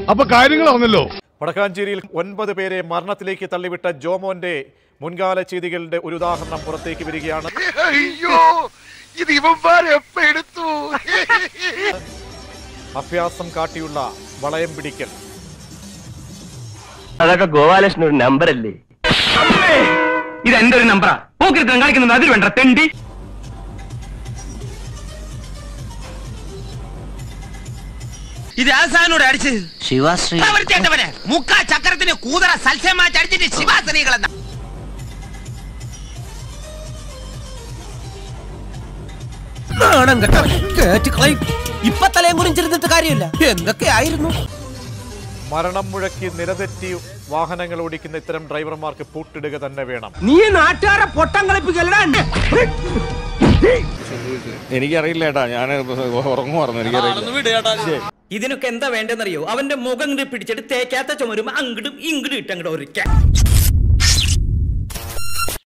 അപ്പൊ കാര്യങ്ങൾ അറിഞ്ഞല്ലോ വടക്കാഞ്ചേരിയിൽ ഒൻപത് പേരെ മരണത്തിലേക്ക് തള്ളിവിട്ട ജോമോന്റെ മുൻകാല ചെയ്തികളുടെ ഒരു ഉദാഹരണം പുറത്തേക്ക് വരികയാണ് അയ്യോ ഇത് ഇവന്മാരെ എപ്പ എടുത്തു അഭ്യാസം കാട്ടിയുള്ള വളയം പിടിക്കൽ അതൊക്കെ ഗോപാലകൃഷ്ണൻ ഒരു നമ്പർ അല്ലേ ഇത് എന്റെ ഒരു നമ്പറാ പോക്കിരുത്തം കളിക്കുന്നത് അതിൽ വേണ്ട തെണ്ടി ഇത് ആസാനോട് അടിച്ചത് ശിവാശ്രീ പ്രവർത്തിയായിട്ടവനെ മുക്കാ ചക്രത്തിന് കൂതറ സൽസ്യമായിട്ട് അടിച്ചിട്ട് ശിവാസനികളെന്ന നാണം കേട്ടോ കേറ്റുകളയും ഇപ്പൊ തലയും കുറിച്ചിരുന്നിട്ട് കാര്യമില്ല എന്തൊക്കെയായിരുന്നു മരണം മുഴക്കി നിലതെറ്റി വാഹനങ്ങൾ ഓടിക്കുന്ന ഇത്തരം ഡ്രൈവർമാർക്ക് പൂട്ടിടുക തന്നെ വേണം നീ നാട്ടുകാരെ പൊട്ടം കളിപ്പിക്കലടാ എനിക്കറിയില്ല ഏട്ടാ ഞാൻ ഉറങ്ങുമായിരുന്നു എനിക്കറിയില്ല ഇതിനൊക്കെ എന്താ വേണ്ടെന്നറിയോ അവന്റെ മുഖം ഇങ്ങോട്ട് പിടിച്ചിട്ട് തേക്കാത്ത ചുമരും അങ്ങടും ഇങ്ങടും ഇട്ട് അങ്ങോട്ട് ഒരിക്കാൻ